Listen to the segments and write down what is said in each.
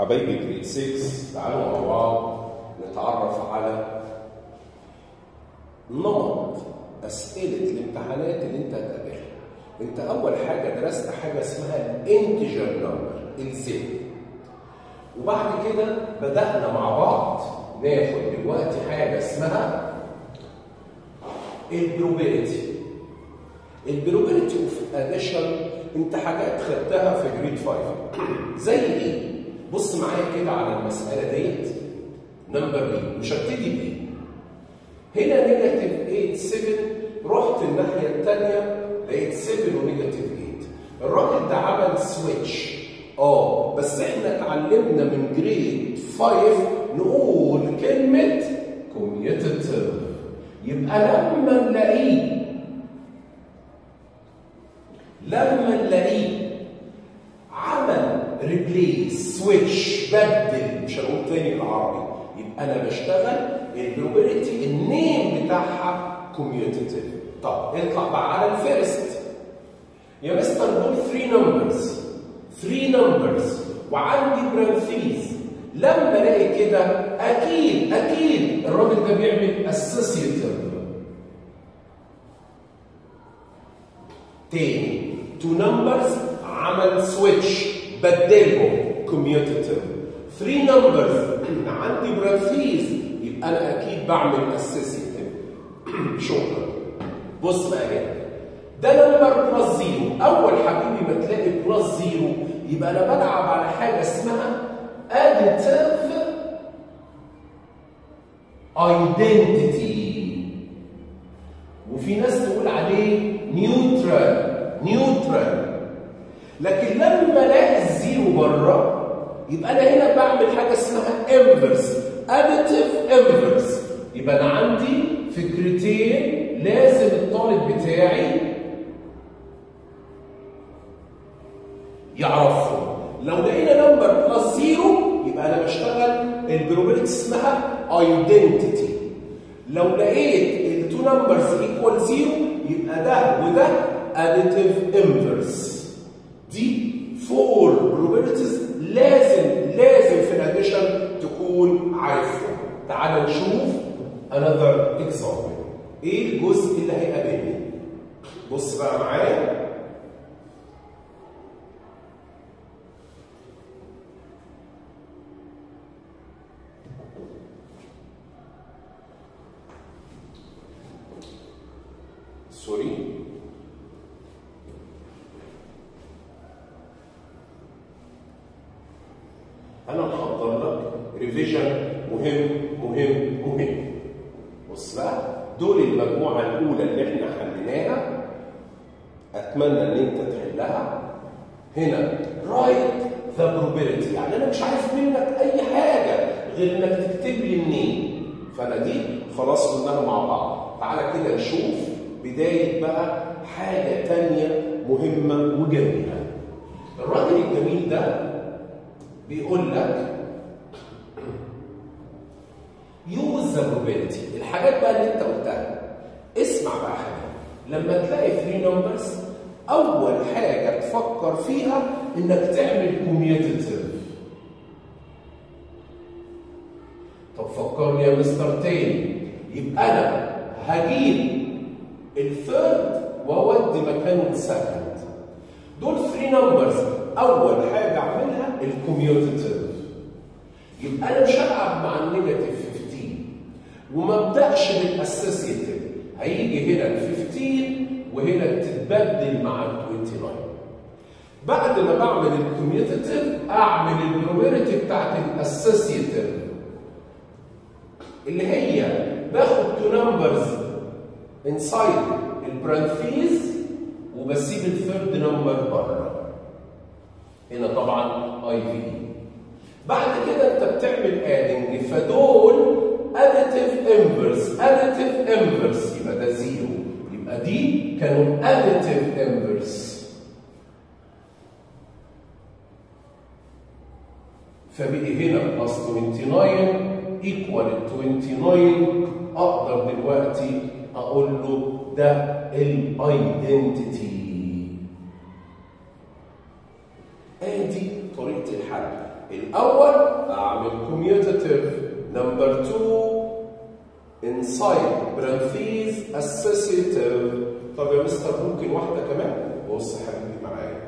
حبايبي جريد 6 تعالوا مع بعض نتعرف على نمط اسئله الامتحانات اللي انت هتقابلها. انت اول حاجه درست حاجه اسمها الانتجر نمبر الزد. وبعد كده بدانا مع بعض ناخد دلوقتي حاجه اسمها البروبابيلتي. البروبابيلتي اوف اديشن انت حاجات خدتها في جريد 5 زي ايه؟ بص معايا كده على المساله ديت نمبر بي مش هبتدي بايه؟ هنا نيجاتيف 8 7 رحت الناحيه الثانيه لقيت 7 ونيجاتيف 8 الراجل ده عمل سويتش اه بس احنا اتعلمنا من جريد 5 نقول كلمه كوميوتيتيف يبقى لما نلاقيه لما نلاقيه عمل ريبليس سويتش بدل مش هنقول تاني بالعربي يبقى انا بشتغل البروبابيلتي النيم بتاعها كوميوتيتيف طب اطلع بقى على الفيرست يا مستر دول 3 نمبرز 3 نمبرز وعندي برانثيز لما الاقي كده اكيد اكيد الراجل ده بيعمل اسوسيتيف تاني تو نمبرز عمل سويتش بدلهم كوميوتيتيف 3 نمبرز عندي برانثيز يبقى انا اكيد بعمل اسوسيتيف شكرا بص بقى هنا ده نمبر بلس زيرو اول حبيبي ما تلاقي بلس زيرو يبقى انا بلعب على حاجه اسمها اديتيف ايدنتيتي وفي ناس تقول عليه نيوترال نيوترال لكن لما الاقي الزيرو بره يبقى انا هنا بعمل حاجه اسمها انفرس اديتيف انفرس يبقى انا عندي فكرتين لازم الطالب بتاعي يعرفهم لو لقينا نمبر بلس زيرو يبقى انا بشتغل البروبابيلتي اسمها ايدنتيتي لو لقيت التو نمبرز ايكوال زيرو يبقى ده وده اديتيف انفرس دي فور بروبابيلتيز لازم لازم في الاديشن تكون عارفهم تعالوا نشوف another example ايه الجزء اللي هيقابلني بص بقى معايا سوري انا محضر لك ريفيجن مهم مهم مهم بص بقى دول المجموعه الاولى اللي احنا حليناها اتمنى ان انت تحلها هنا رايت ذا probability يعني انا مش عايز منك اي حاجه غير انك تكتب لي منين فانا دي خلاص قلناها مع بعض تعالى كده نشوف بدايه بقى حاجه تانية مهمه وجميله الراجل الجميل ده بيقول لك يوز ذا probability الحاجات بقى اللي انت قلتها اسمع بقى حاجه لما تلاقي 3 نمبرز اول حاجه تفكر فيها انك تعمل كوميوتيتيف طب فكرني يا مستر تاني يبقى انا هجيب الثيرد واودي مكانه السكند دول 3 نمبرز اول حاجه اعملها الكوميوتيتيف يبقى انا مش هلعب مع النيجاتيف 15 وما ابداش بالاسوسيتيف هيجي هنا ال 15 وهنا تتبدل مع ال 29 بعد ما بعمل الكوميوتيتيف اعمل البروبابيلتي بتاعت الاسوسيتيف اللي هي باخد تو نمبرز انسايد البرانثيز وبسيب الثيرد نمبر بره هنا طبعا اي في بعد كده انت بتعمل ادنج فدول اديتيف انفرس اديتيف انفرس يبقى ده زيرو يبقى دي كانوا اديتيف انفرس فبقي هنا بلس 29 ايكوال 29 اقدر دلوقتي اقول له ده الايدنتيتي ادي طريقه الحل الاول inside parentheses associative طب يا مستر ممكن واحده كمان بص يا حبيبي معايا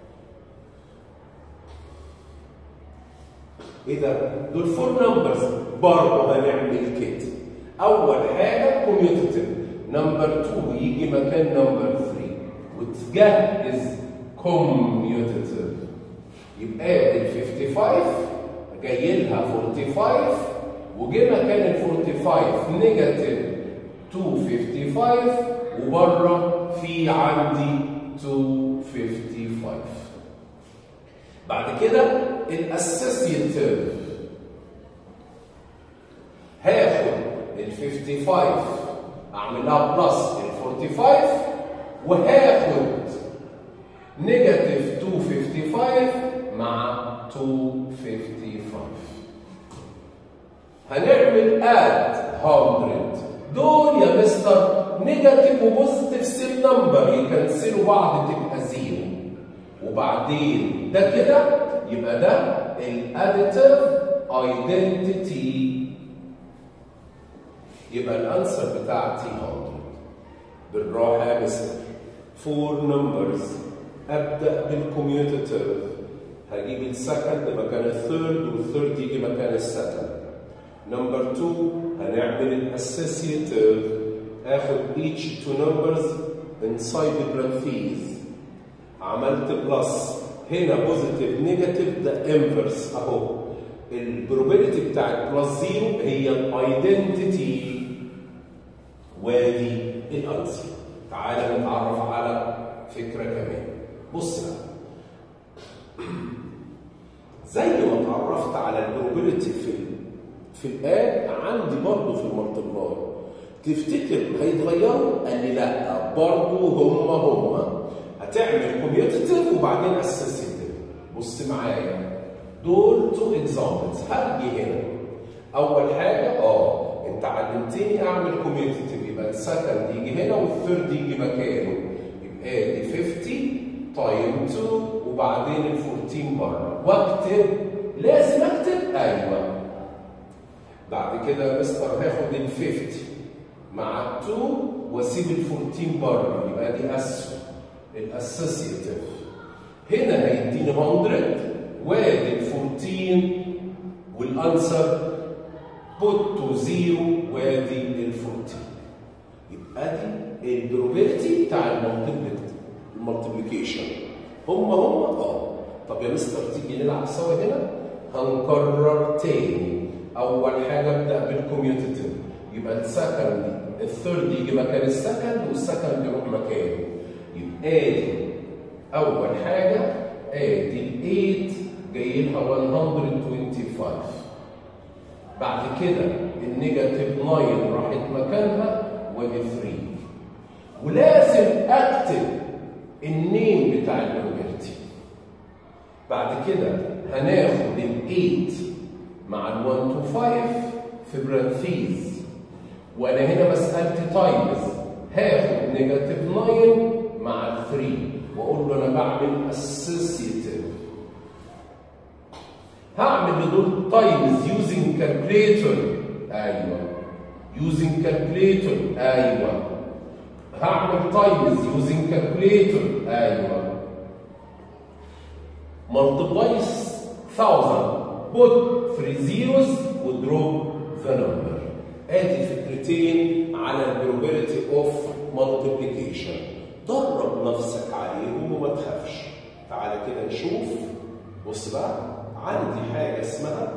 ايه ده دول فور نمبرز برضه هنعمل كده اول حاجه كوميوتيتيف نمبر 2 يجي مكان نمبر 3 وتجهز كوميوتيتيف يبقى ال 55 جاي لها 45 وجه مكان ال 45 نيجاتيف 255 وبره في عندي 255 بعد كده الاسوسيتيف هاخد ال 55 اعمل لها بلس ال 45 وهاخد نيجاتيف 255 مع 255 هنعمل اد 100 دول يا مستر نيجاتيف وبوزيتيف سيم نمبر يكنسلوا بعض تبقى زيرو وبعدين ده كده يبقى ده الاديتيف ايدنتيتي يبقى الانسر بتاعتي 100 بالراحه يا مستر فور نمبرز ابدا بالكوميوتيتيف هجيب السكند مكان الثيرد والثيرد يجي مكان السكند نمبر 2 هنعمل الاسوسيتيف اخد each two numbers inside the parentheses عملت بلس هنا بوزيتيف نيجاتيف ده انفرس اهو البروبابيلتي بتاعت بلس زيرو هي الايدنتيتي وادي الانسر تعالى نتعرف على فكره كمان بص بقى زي ما اتعرفت على البروبابيلتي في في الآن عندي برضه في المالتبلاي تفتكر هيتغيروا؟ قال لي لا برضه هم هم هتعمل كوميوتيتيف وبعدين اسوسيتيف بص معايا دول تو اكزامبلز هاجي هنا اول حاجه اه انت علمتني اعمل كوميوتيتيف يبقى السكند يجي هنا والثيرد يجي مكانه يبقى دي 50 تايم 2 وبعدين ال 14 بره واكتب لازم اكتب ايوه بعد كده يا مستر هاخد ال 50 مع ال 2 واسيب ال 14 بره يبقى دي اسو الاسوسيتيف هنا هيديني 100 وادي ال 14 والانسر بوت تو زيرو وادي ال 14 يبقى دي البروبابيلتي بتاع المالتيبليكيشن هم هم اه طب يا مستر تيجي نلعب سوا هنا هنكرر تاني اول حاجه ابدا بالكوميوتيتيف يبقى السكند الثيرد يجي مكان السكند والسكند يروح مكانه يبقى ادي اول حاجه ادي ال 8 جاي لها 125 بعد كده النيجاتيف 9 راحت مكانها وادي 3 ولازم اكتب النيم بتاع البروبرتي بعد كده هناخد ال 8 مع ال 1 to 5 في برانثيز وانا هنا مسألتي تايمز هاخد نيجاتيف 9 مع ال 3 واقول له انا بعمل اسوسيتيف هعمل لدول تايمز يوزنج كالكوليتور ايوه يوزنج كالكوليتور ايوه هعمل تايمز يوزنج كالكوليتور ايوه multiply 1000 put three zeros ودروب ذا نمبر ادي فكرتين على البروبابيلتي اوف مالتيبليكيشن درب نفسك عليهم وما تخافش تعالى كده نشوف بص بقى عندي حاجه اسمها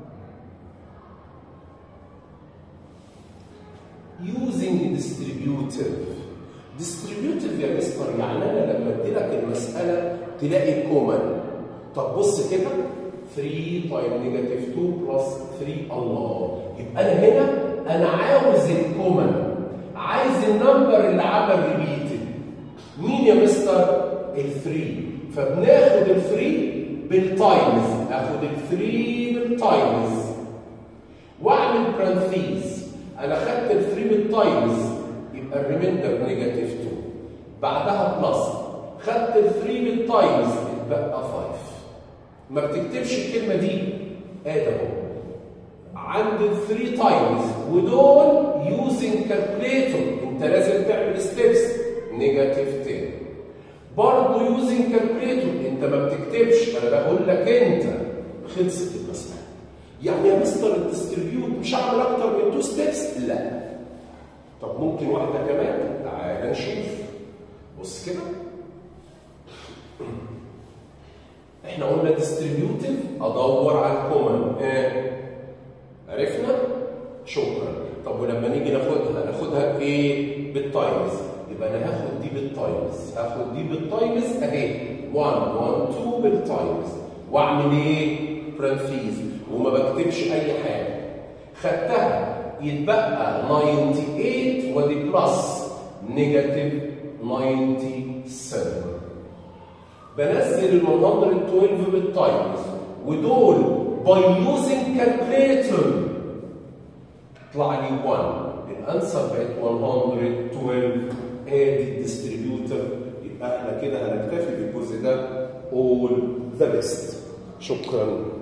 using distributive distributive يا مستر يعني انا لما ادي لك المساله تلاقي كومن طب بص كده 3 تايم نيجاتيف 2 بلس 3 الله يبقى انا هنا انا عاوز الكومن عايز النمبر اللي عمل ريبيتد مين يا مستر؟ ال 3 فبناخد ال 3 بالتايمز اخد ال 3 بالتايمز واعمل برانثيز انا خدت ال 3 بالتايمز يبقى الريميندر نيجاتيف 2 بعدها بلس خدت ال 3 بالتايمز اتبقى 5 ما بتكتبش الكلمه دي ادي اهو عند 3 تايمز ودول using calculator انت لازم تعمل ستيبس نيجاتيف 10 برضه يوزنج كالكوليتور انت ما بتكتبش انا بقول لك انت خلصت المساله يعني يا مستر الديستريبيوت مش هعمل اكتر من تو ستيبس لا طب ممكن واحده كمان تعالى نشوف بص كده احنا قلنا ديستريبيوتيف ادور على الكومن اه عرفنا شكرا طب ولما نيجي ناخدها ناخدها بايه بالتايمز يبقى انا هاخد دي بالتايمز هاخد دي بالتايمز اهي 1 1 2 بالتايمز واعمل ايه برانفيز وما بكتبش اي حاجه خدتها يتبقى 98 ودي بلس نيجاتيف 97 بنزل ال 112 بالتايمز ودول باي يوزنج كالكوليتر طلع لي 1 الانسر بقت 112 ادي الديستريبيوتر يبقى احنا كده هنكتفي بالجزء ده all the best شكرا